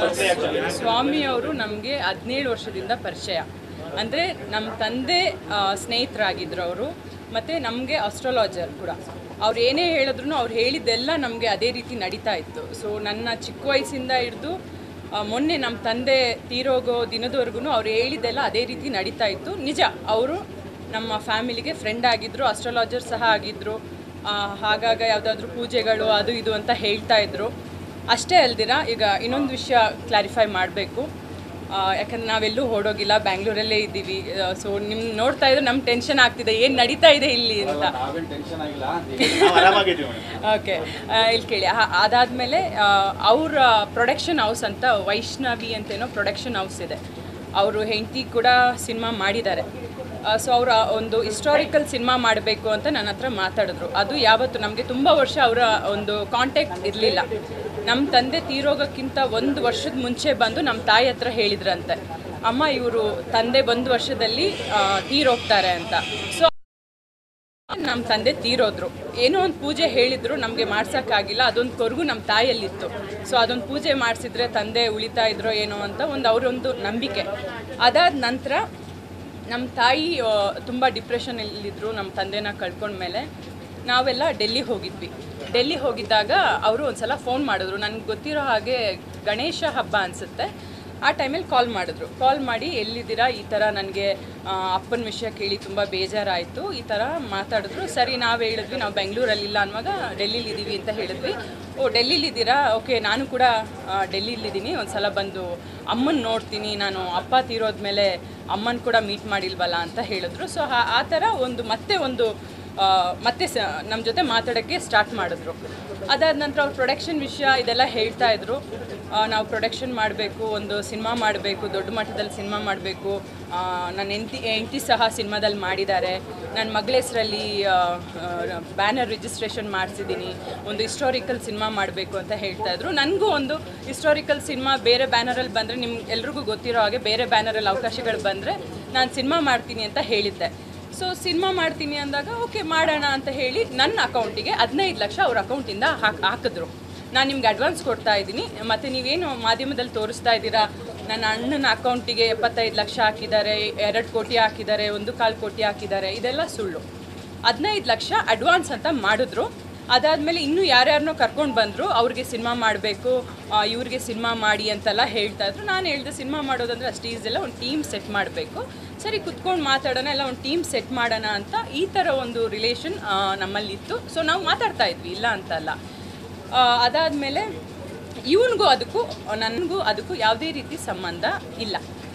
ಸ್ವಾಮಿ ಅವರು ನಮಗೆ ಹದಿನೇಳು ವರ್ಷದಿಂದ ಪರಿಚಯ ಅಂದರೆ ನಮ್ಮ ತಂದೆ ಆ, ಸ್ನೇಹಿತರಾಗಿದ್ದರು ಅವರು ಮತ್ತು ನಮಗೆ ಅಸ್ಟ್ರಾಲಜರ್ ಕೂಡ ಅವ್ರು ಏನೇ ಹೇಳಿದ್ರು ಅವ್ರು ಹೇಳಿದ್ದೆಲ್ಲ ನಮಗೆ ಅದೇ ರೀತಿ ನಡೀತಾ ಇತ್ತು ಸೊ ನನ್ನ ಚಿಕ್ಕ ವಯಸ್ಸಿಂದ ಹಿಡಿದು ಮೊನ್ನೆ ನಮ್ಮ ತಂದೆ ತೀರೋಗೋ ದಿನದವರೆಗೂ ಅವ್ರು ಹೇಳಿದ್ದೆಲ್ಲ ಅದೇ ರೀತಿ ನಡೀತಾ ಇತ್ತು ನಿಜ ಅವರು ನಮ್ಮ ಫ್ಯಾಮಿಲಿಗೆ ಫ್ರೆಂಡ್ ಆಗಿದ್ದರು ಅಸ್ಟ್ರಾಲಜರ್ ಸಹ ಆಗಿದ್ದರು ಹಾಗಾಗ ಯಾವುದಾದ್ರೂ ಪೂಜೆಗಳು ಅದು ಇದು ಅಂತ ಹೇಳ್ತಾ ಇದ್ರು ಅಷ್ಟೇ ಅಲ್ದಿರ ಈಗ ಇನ್ನೊಂದು ವಿಷಯ ಕ್ಲಾರಿಫೈ ಮಾಡಬೇಕು ಯಾಕಂದ್ರೆ ನಾವೆಲ್ಲೂ ಹೊರಡೋಗಿಲ್ಲ ಬ್ಯಾಂಗ್ಳೂರಲ್ಲೇ ಇದ್ದೀವಿ ಸೊ ನಿಮ್ ನೋಡ್ತಾ ಇದ್ರೆ ನಮ್ಗೆ ಟೆನ್ಷನ್ ಆಗ್ತಿದೆ ಏನು ನಡೀತಾ ಇದೆ ಇಲ್ಲಿ ಅಂತ ನಾವೇನ್ ಟೆನ್ಷನ್ ಆಗಿಲ್ಲ ನಾವು ಆರಾಮಾಗಿದ್ದೀವಿ ಮೇಡಮ್ ಓಕೆ ಇಲ್ಲಿ ಕೇಳಿ ಆ- ಅದಾದ್ಮೇಲೆ ಅವ್ರ ಪ್ರೊಡಕ್ಷನ್ ಹೌಸ್ ಅಂತ ವೈಷ್ಣವಿ ಅಂತೇನೋ ಪ್ರೊಡಕ್ಷನ್ ಹೌಸ್ ಇದೆ ಅವರು ಹೆಂಡತಿ ಕೂಡ ಸಿನಿಮಾ ಮಾಡಿದ್ದಾರೆ ಸೊ ಅವರ ಒಂದು ಹಿಸ್ಟಾರಿಕಲ್ ಸಿನಿಮಾ ಮಾಡಬೇಕು ಅಂತ ನನ್ನ ಹತ್ರ ಮಾತಾಡಿದ್ರು ಅದು ಯಾವತ್ತು ನಮಗೆ ತುಂಬ ವರ್ಷ ಅವರ ಒಂದು ಕಾಂಟ್ಯಾಕ್ಟ್ ಇರಲಿಲ್ಲ ನಮ್ಮ ತಂದೆ ತೀರೋಗೋಕ್ಕಿಂತ ಒಂದು ವರ್ಷದ ಮುಂಚೆ ಬಂದು ನಮ್ಮ ತಾಯಿ ಹತ್ರ ಹೇಳಿದ್ರಂತೆ ಅಮ್ಮ ಇವರು ತಂದೆ ಒಂದು ವರ್ಷದಲ್ಲಿ ಆ, ತೀರೋಗ್ತಾರೆ ಅಂತ ಸೊ ನಮ್ಮ ತಂದೆ ತೀರೋದ್ರು ಏನೋ ಒಂದು ಪೂಜೆ ಹೇಳಿದ್ರು ನಮಗೆ ಮಾಡ್ಸೋಕ್ಕಾಗಿಲ್ಲ ಅದೊಂದು ಕೊರಗು ನಮ್ಮ ತಾಯಿಯಲ್ಲಿತ್ತು ಸೊ ಅದೊಂದು ಪೂಜೆ ಮಾಡಿಸಿದ್ರೆ ತಂದೆ ಉಳಿತಾ ಇದ್ರೋ ಏನೋ ಅಂತ ಒಂದು ಅವರೊಂದು ನಂಬಿಕೆ ಅದಾದ ನಂತರ ನಮ್ಮ ತಾಯಿ ತುಂಬ ಡಿಪ್ರೆಷನಲ್ಲಿದ್ದರು ನಮ್ಮ ತಂದೆನ ಕಳ್ಕೊಂಡ್ಮೇಲೆ ನಾವೆಲ್ಲ ಡೆಲ್ಲಿ ಹೋಗಿದ್ವಿ ಡೆಲ್ಲಿ ಹೋಗಿದ್ದಾಗ ಅವರು ಒಂದ್ಸಲ ಫೋನ್ ಮಾಡಿದ್ರು ನನಗೆ ಗೊತ್ತಿರೋ ಹಾಗೆ ಗಣೇಶ ಹಬ್ಬ ಅನಿಸುತ್ತೆ ಆ ಟೈಮಲ್ಲಿ ಕಾಲ್ ಮಾಡಿದ್ರು ಕಾಲ್ ಮಾಡಿ ಎಲ್ಲಿದ್ದೀರಾ ಈ ಥರ ನನಗೆ ಅಪ್ಪನ ವಿಷಯ ಕೇಳಿ ತುಂಬ ಬೇಜಾರಾಯಿತು ಈ ಥರ ಮಾತಾಡಿದ್ರು ಸರಿ ನಾವು ಹೇಳಿದ್ವಿ ನಾವು ಬೆಂಗಳೂರಲ್ಲಿಲ್ಲ ಅನ್ನುವಾಗ ಡೆಲ್ಲಿಲಿ ಇದ್ದೀವಿ ಅಂತ ಹೇಳಿದ್ವಿ ಓ ಡೆಲ್ಲಿಲಿದ್ದೀರಾ ಓಕೆ ನಾನು ಕೂಡ ಆ, ಡೆಲ್ಲಿಲಿದ್ದೀನಿ ಒಂದು ಸಲ ಬಂದು ಅಮ್ಮನ ನೋಡ್ತೀನಿ ನಾನು ಅಪ್ಪ ತೀರೋದ್ಮೇಲೆ ಅಮ್ಮನ ಕೂಡ ಮೀಟ್ ಮಾಡಿಲ್ವಲ್ಲ ಅಂತ ಹೇಳಿದ್ರು ಸೊ ಆ ಥರ ಒಂದು ಮತ್ತೆ ಒಂದು ಆ, ಮತ್ತೆ ಸ ನಮ್ಮ ಜೊತೆ ಮಾತಾಡೋಕ್ಕೆ ಸ್ಟಾರ್ಟ್ ಮಾಡಿದ್ರು ಅದಾದ ನಂತರ ಅವ್ರು ಪ್ರೊಡಕ್ಷನ್ ವಿಷಯ ಇದೆಲ್ಲ ಹೇಳ್ತಾ ಇದ್ರು ಆ, ನಾವು ಪ್ರೊಡಕ್ಷನ್ ಮಾಡಬೇಕು ಒಂದು ಸಿನಿಮಾ ಮಾಡಬೇಕು ದೊಡ್ಡ ಮಟ್ಟದಲ್ಲಿ ಸಿನಿಮಾ ಮಾಡಬೇಕು ನನ್ನ ಹೆಂಡತಿ ಹೆಂಡತಿ ಸಹ ಸಿನಿಮಾದಲ್ಲಿ ಮಾಡಿದ್ದಾರೆ ನನ್ನ ಮಗಳ ಹೆಸರಲ್ಲಿ ಬ್ಯಾನರ್ ರಿಜಿಸ್ಟ್ರೇಷನ್ ಮಾಡಿಸಿದ್ದೀನಿ ಒಂದು ಹಿಸ್ಟಾರಿಕಲ್ ಸಿನಿಮಾ ಮಾಡಬೇಕು ಅಂತ ಹೇಳ್ತಾ ಇದ್ರು ನನಗೂ ಒಂದು ಹಿಸ್ಟಾರಿಕಲ್ ಸಿನಿಮಾ ಬೇರೆ ಬ್ಯಾನರಲ್ಲಿ ಬಂದರೆ ನಿಮ್ಗೆ ಎಲ್ರಿಗೂ ಗೊತ್ತಿರೋ ಹಾಗೆ ಬೇರೆ ಬ್ಯಾನರಲ್ಲಿ ಅವಕಾಶಗಳು ಬಂದರೆ ನಾನು ಸಿನಿಮಾ ಮಾಡ್ತೀನಿ ಅಂತ ಹೇಳಿದ್ದೆ ಸೊ ಸಿನಿಮಾ ಮಾಡ್ತೀನಿ ಅಂದಾಗ ಓಕೆ ಮಾಡೋಣ ಅಂತ ಹೇಳಿ ನನ್ನ ಅಕೌಂಟಿಗೆ ಹದಿನೈದು ಲಕ್ಷ ಅವ್ರ ಅಕೌಂಟಿಂದ ಹಾಕ್ ಹಾಕಿದ್ರು ನಾನು ನಿಮ್ಗೆ ಅಡ್ವಾನ್ಸ್ ಕೊಡ್ತಾ ಇದ್ದೀನಿ ಮತ್ತು ನೀವೇನು ಮಾಧ್ಯಮದಲ್ಲಿ ತೋರಿಸ್ತಾ ಇದ್ದೀರಾ ನನ್ನ ಅಣ್ಣನ ಅಕೌಂಟಿಗೆ ಎಪ್ಪತ್ತೈದು ಲಕ್ಷ ಹಾಕಿದ್ದಾರೆ ಎರಡು ಕೋಟಿ ಹಾಕಿದ್ದಾರೆ ಒಂದು ಕಾಲು ಕೋಟಿ ಹಾಕಿದ್ದಾರೆ ಇದೆಲ್ಲ ಸುಳ್ಳು ಹದಿನೈದು ಲಕ್ಷ ಅಡ್ವಾನ್ಸ್ ಅಂತ ಮಾಡಿದ್ರು ಅದಾದಮೇಲೆ ಇನ್ನೂ ಯಾರ್ಯಾರನ್ನೋ ಕರ್ಕೊಂಡು ಬಂದರು ಅವ್ರಿಗೆ ಸಿನಿಮಾ ಮಾಡಬೇಕು ಇವ್ರಿಗೆ ಸಿನಿಮಾ ಮಾಡಿ ಅಂತೆಲ್ಲ ಹೇಳ್ತಾ ಇದ್ರು ನಾನು ಹೇಳಿದೆ ಸಿನಿಮಾ ಮಾಡೋದಂದ್ರೆ ಅಷ್ಟು ಈಸಿ ಇಲ್ಲ ಒಂದು ಟೀಮ್ ಸೆಟ್ ಮಾಡಬೇಕು ಸರಿ ಕುತ್ಕೊಂಡು ಮಾತಾಡೋಣ ಎಲ್ಲ ಒಂದು ಟೀಮ್ ಸೆಟ್ ಮಾಡೋಣ ಅಂತ ಈ ಥರ ಒಂದು ರಿಲೇಷನ್ ನಮ್ಮಲ್ಲಿತ್ತು ಸೊ ನಾವು ಮಾತಾಡ್ತಾ ಇದ್ವಿ ಇಲ್ಲ ಅಂತಲ್ಲ ಅದಾದಮೇಲೆ ಇವನಿಗೂ ಅದಕ್ಕೂ ನನಗೂ ಅದಕ್ಕೂ ಯಾವುದೇ ರೀತಿ ಸಂಬಂಧ ಇಲ್ಲ